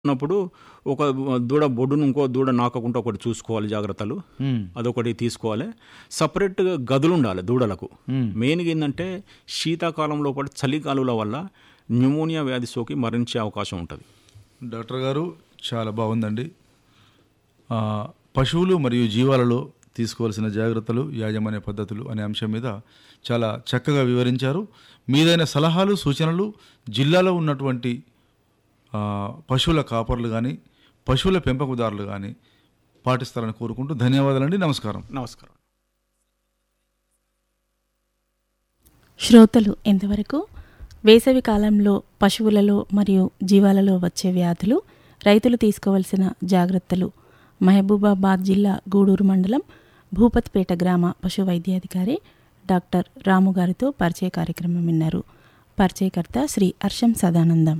ఉన్నప్పుడు ఒక దూడ బొడ్డును ఇంకో దూడ నాకకుండా ఒకటి చూసుకోవాలి జాగ్రత్తలు అదొకటి తీసుకోవాలి సపరేట్గా గదులు ఉండాలి దూడలకు మెయిన్గా ఏంటంటే శీతాకాలం లోపల చలిగాలుల వల్ల న్యూమోనియా వ్యాధి సోకి మరణించే అవకాశం ఉంటుంది డాక్టర్ గారు చాలా బాగుందండి ఆ, పశువులు మరియు జీవాలలో తీసుకోవాల్సిన జాగ్రత్తలు యాజమాన్య పద్ధతులు అనే అంశం మీద చాలా చక్కగా వివరించారు మీదైన సలహాలు సూచనలు జిల్లాలో ఉన్నటువంటి ఆ, పశువుల కాపర్లు కానీ పశువుల పెంపకదారులు కానీ పాటిస్తారని కోరుకుంటూ ధన్యవాదాలండి నమస్కారం నమస్కారం శ్రోతలు ఇంతవరకు వేసవి కాలంలో పశువులలో మరియు జీవాలలో వచ్చే వ్యాధులు రైతులు తీసుకోవలసిన జాగ్రత్తలు మహబూబాబాద్ జిల్లా గూడూరు మండలం భూపతిపేట గ్రామ పశు వైద్యాధికారి డాక్టర్ రాము గారితో పరిచయ కార్యక్రమం విన్నారు పరిచయకర్త శ్రీ హర్షం సదానందం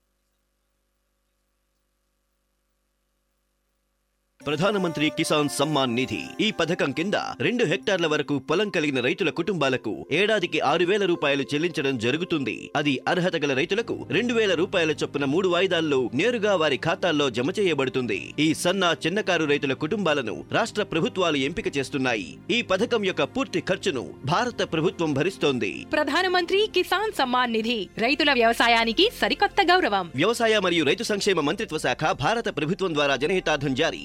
ప్రధానమంత్రి కిసాన్ సమ్మాన్ నిధి ఈ పథకం కింద రెండు హెక్టార్ల వరకు పొలం కలిగిన రైతుల కుటుంబాలకు ఏడాదికి ఆరు వేల రూపాయలు చెల్లించడం జరుగుతుంది అది అర్హత గల రైతులకు రెండు వేల రూపాయల చొప్పున మూడు వాయిదాల్లో నేరుగా వారి ఖాతాల్లో జమ చేయబడుతుంది ఈ సన్న చిన్నకారు రైతుల కుటుంబాలను రాష్ట్ర ప్రభుత్వాలు ఎంపిక చేస్తున్నాయి ఈ పథకం యొక్క పూర్తి ఖర్చును భారత ప్రభుత్వం భరిస్తోంది ప్రధానమంత్రి కిసాన్ సమ్మాన్ నిధి రైతుల వ్యవసాయానికి సరికొత్త గౌరవం వ్యవసాయ మరియు రైతు సంక్షేమ మంత్రిత్వ శాఖ భారత ప్రభుత్వం ద్వారా జనహితార్థం జారీ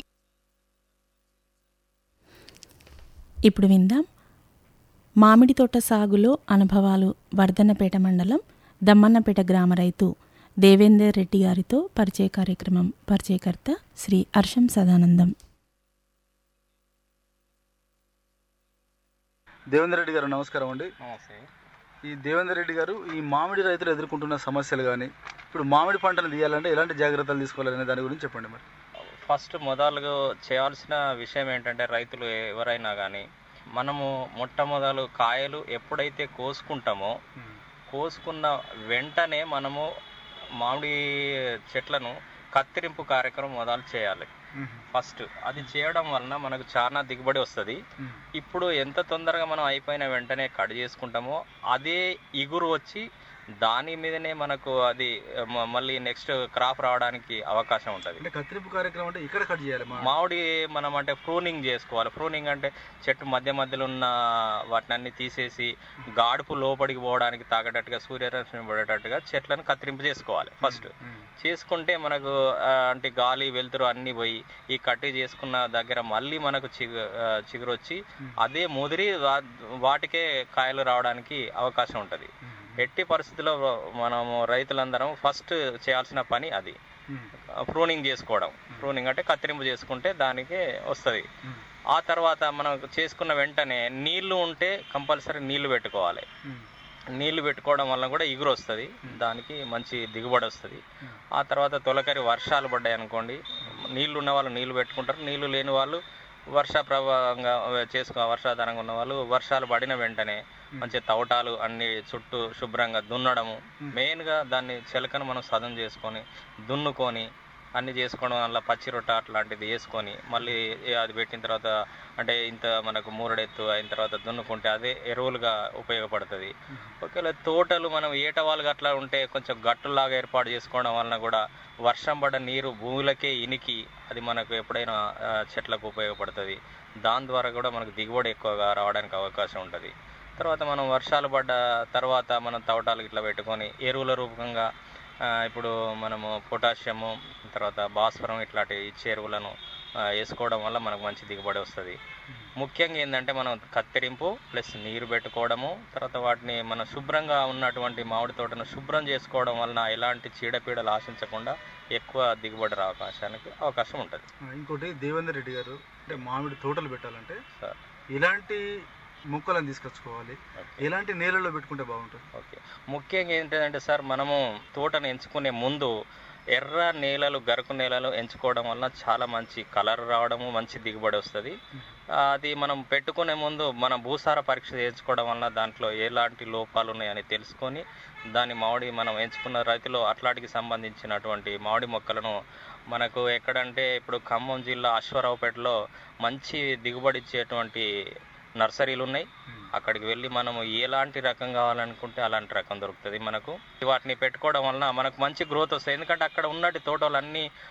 ఇప్పుడు విందాం మామిడి తోట సాగులో అనుభవాలు వర్ధన్నపేట మండలం దమ్మన్నపేట గ్రామ రైతు దేవేందర్ రెడ్డి గారితో పరిచయ కార్యక్రమం పరిచయకర్త శ్రీ హర్షం సదానందం దేవేందర్ రెడ్డి గారు నమస్కారం అండి ఈ దేవేందర్ రెడ్డి గారు ఈ మామిడి రైతులు ఎదుర్కొంటున్న సమస్యలు కానీ ఇప్పుడు మామిడి పంటను తీయాలంటే ఎలాంటి జాగ్రత్తలు తీసుకోవాలనే దాని గురించి చెప్పండి మరి ఫస్ట్ మొదలుగా చేయాల్సిన విషయం ఏంటంటే రైతులు ఎవరైనా కానీ మనము మొట్టమొదలు కాయలు ఎప్పుడైతే కోసుకుంటామో కోసుకున్న వెంటనే మనము మామిడి చెట్లను కత్తిరింపు కార్యక్రమం మొదలు చేయాలి ఫస్ట్ అది చేయడం వలన మనకు చాలా దిగుబడి వస్తుంది ఇప్పుడు ఎంత తొందరగా మనం అయిపోయిన వెంటనే కట్ చేసుకుంటామో అదే ఇగురు వచ్చి దాని మీదనే మనకు అది మ- మళ్ళీ నెక్స్ట్ క్రాప్ రావడానికి అవకాశం ఉంటుంది అంటే కత్తిరింపు కార్యక్రమం అంటే ఇక్కడ కట్ చేయాలి మా మామిడి మనం అంటే ప్రూనింగ్ చేసుకోవాలి ప్రూనింగ్ అంటే చెట్టు మధ్య మధ్యలో ఉన్న వాటిని అన్ని తీసేసి గాడుపు లోపలికి పోవడానికి తాగేటట్టుగా సూర్యరశ్మి పడేటట్టుగా చెట్లను కత్తిరింపు చేసుకోవాలి ఫస్ట్ చేసుకుంటే మనకు ఆ, అంటే గాలి వెలుతురు అన్ని పోయి ఈ కట్టి చేసుకున్న దగ్గర మళ్ళీ మనకు చిగు ఆ, చిగురు వచ్చి అదే ముదిరి వా- వాటికే కాయలు రావడానికి అవకాశం ఉంటుంది ఎట్టి పరిస్థితుల్లో మనము రైతులందరం ఫస్ట్ చేయాల్సిన పని అది ప్రూనింగ్ చేసుకోవడం ప్రూనింగ్ అంటే కత్తిరింపు చేసుకుంటే దానికి వస్తుంది ఆ తర్వాత మనం చేసుకున్న వెంటనే నీళ్లు ఉంటే కంపల్సరీ నీళ్లు పెట్టుకోవాలి నీళ్లు పెట్టుకోవడం వల్ల కూడా ఇగురు వస్తుంది దానికి మంచి దిగుబడి వస్తుంది ఆ తర్వాత తొలకరి వర్షాలు పడ్డాయి అనుకోండి నీళ్లు ఉన్న వాళ్ళు నీళ్లు పెట్టుకుంటారు నీళ్లు లేని వాళ్ళు వర్ష ప్రభావంగా చేసుకో వర్షాధారంగా ఉన్న వాళ్ళు వర్షాలు పడిన వెంటనే మంచి తవటాలు అన్ని చుట్టూ శుభ్రంగా దున్నడము మెయిన్గా దాన్ని చిలకను మనం సదం చేసుకొని దున్నుకొని అన్ని చేసుకోవడం వల్ల పచ్చి రొట్ట అట్లాంటిది వేసుకొని మళ్ళీ అది పెట్టిన తర్వాత అంటే ఇంత మనకు మూరడెత్తు అయిన తర్వాత దున్నుకుంటే అదే ఎరువులుగా ఉపయోగపడుతుంది ఒకవేళ తోటలు మనం ఏటవాలుగా అట్లా ఉంటే కొంచెం గట్టులాగా ఏర్పాటు చేసుకోవడం వలన కూడా వర్షం పడ్డ నీరు భూమిలకే ఇనికి అది మనకు ఎప్పుడైనా ఆ, చెట్లకు ఉపయోగపడుతుంది దాని ద్వారా కూడా మనకు దిగుబడి ఎక్కువగా రావడానికి అవకాశం ఉంటుంది తర్వాత మనం వర్షాలు పడ్డ తర్వాత మనం తవటాలు ఇట్లా పెట్టుకొని ఎరువుల రూపంగా ఆ, ఇప్పుడు మనము పొటాషియము తర్వాత భాస్వరం ఇట్లాంటి ఇచ్చే ఎరువులను ఆ, వేసుకోవడం వల్ల మనకు మంచి దిగుబడి వస్తుంది ముఖ్యంగా ఏంటంటే మనం కత్తిరింపు ప్లస్ నీరు పెట్టుకోవడము తర్వాత వాటిని మనం శుభ్రంగా ఉన్నటువంటి మామిడి తోటను శుభ్రం చేసుకోవడం వలన ఎలాంటి చీడపీడలు ఆశించకుండా ఎక్కువ దిగుబడి రా అవకాశానికి అవకాశం ఉంటుంది ఇంకోటి దేవేందర్ రెడ్డి గారు అంటే మామిడి తోటలు పెట్టాలంటే సార్ ఎలాంటి మొక్కలను తీసుకొచ్చుకోవాలి ఎలాంటి నేలలో పెట్టుకుంటే బాగుంటుంది ఓకే ముఖ్యంగా ఏంటంటే సార్ మనము తోటను ఎంచుకునే ముందు ఎర్ర నేలలు గరుకు నేలలు ఎంచుకోవడం వలన చాలా మంచి కలర్ రావడము మంచి దిగుబడి వస్తుంది అది మనం పెట్టుకునే ముందు మన భూసార పరీక్ష చేయించుకోవడం వలన దాంట్లో ఎలాంటి లోపాలు ఉన్నాయని తెలుసుకొని దాని మామిడి మనం ఎంచుకున్న రైతులో అట్లాంటికి సంబంధించినటువంటి మామిడి మొక్కలను మనకు ఎక్కడంటే ఇప్పుడు ఖమ్మం జిల్లా అశ్వరావుపేటలో మంచి దిగుబడి ఇచ్చేటువంటి నర్సరీలు ఉన్నాయి అక్కడికి వెళ్ళి మనము ఎలాంటి రకం కావాలనుకుంటే అలాంటి రకం దొరుకుతుంది మనకు వాటిని పెట్టుకోవడం వలన మనకు మంచి గ్రోత్ వస్తుంది ఎందుకంటే అక్కడ ఉన్నటి తోటలు అన్నీ